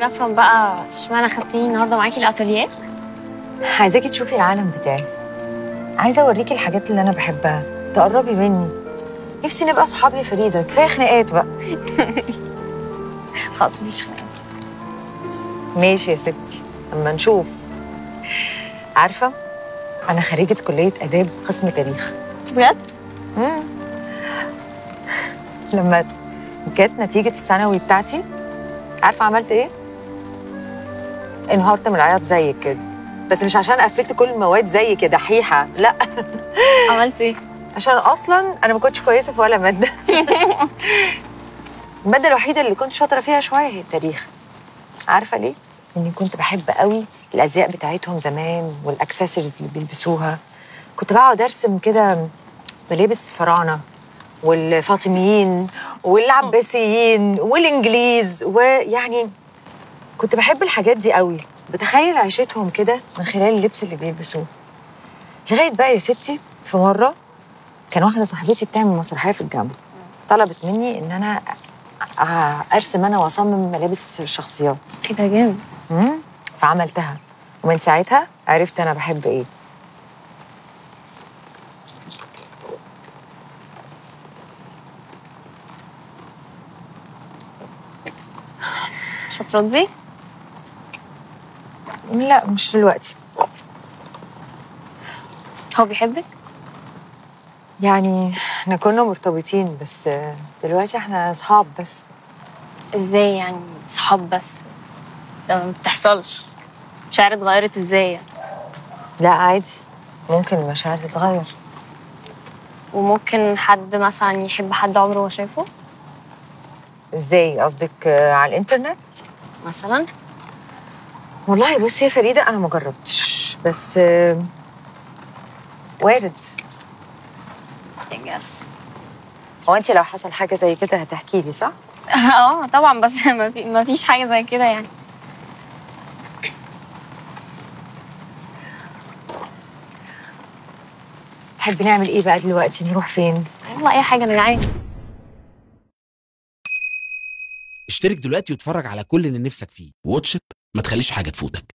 افهم بقى اشمعنى خدتيني النهارده معاكي الاتelier عايزاكي تشوفي العالم بتاعي عايزه اوريكي الحاجات اللي انا بحبها تقربي مني نفسي نبقى اصحاب يا فريده كفايه خناقات بقى خلاص مفيش خناقات ماشي يا ستي اما نشوف عارفه انا خريجه كليه اداب قسم تاريخ بجد مم. لما جت نتيجه الثانوي بتاعتي عارفه عملت ايه انهارت من العياط زيك كده بس مش عشان قفلت كل المواد زي كده دحيحه لا عملت ايه عشان اصلا انا ما كنتش كويسه في ولا ماده الماده الوحيده اللي كنت شاطره فيها شويه هي التاريخ عارفه ليه اني كنت بحب قوي الازياء بتاعتهم زمان والاكسسوارز اللي بيلبسوها كنت بقعد ارسم كده ملابس الفراعنه والفاطميين والعباسيين والانجليز ويعني كنت بحب الحاجات دي قوي بتخيل عيشتهم كده من خلال اللبس اللي بيلبسوه لغايه بقى يا ستي في مره كان واحده صاحبتي بتعمل مسرحيه في الجامعه طلبت مني ان انا أ- ارسم انا واصمم ملابس الشخصيات ايه ده جامد مم. فعملتها ومن ساعتها عرفت انا بحب ايه مش هتردي لا مش دلوقتي هو بيحبك يعني احنا كنا مرتبطين بس دلوقتي احنا اصحاب بس ازاي يعني صحاب بس ده ما بتحصلش مشاعر اتغيرت ازاي يعني لا عادي ممكن المشاعر تتغير وممكن حد مثلا يحب حد عمره ما شافه ازاي قصدك آه، على الانترنت مثلا والله بصي يا فريده انا ما جربتش بس آه، وارد يس هو انت لو حصل حاجه زي كده هتحكي لي صح اه طبعا بس ما في ما فيش حاجه زي كده يعني تحبي نعمل ايه بقى دلوقتي نروح فين يلا اي حاجه انا جعانه اشترك دلوقتي واتفرج على كل اللي نفسك فيه واتش إت، ما تخليش حاجة تفوتك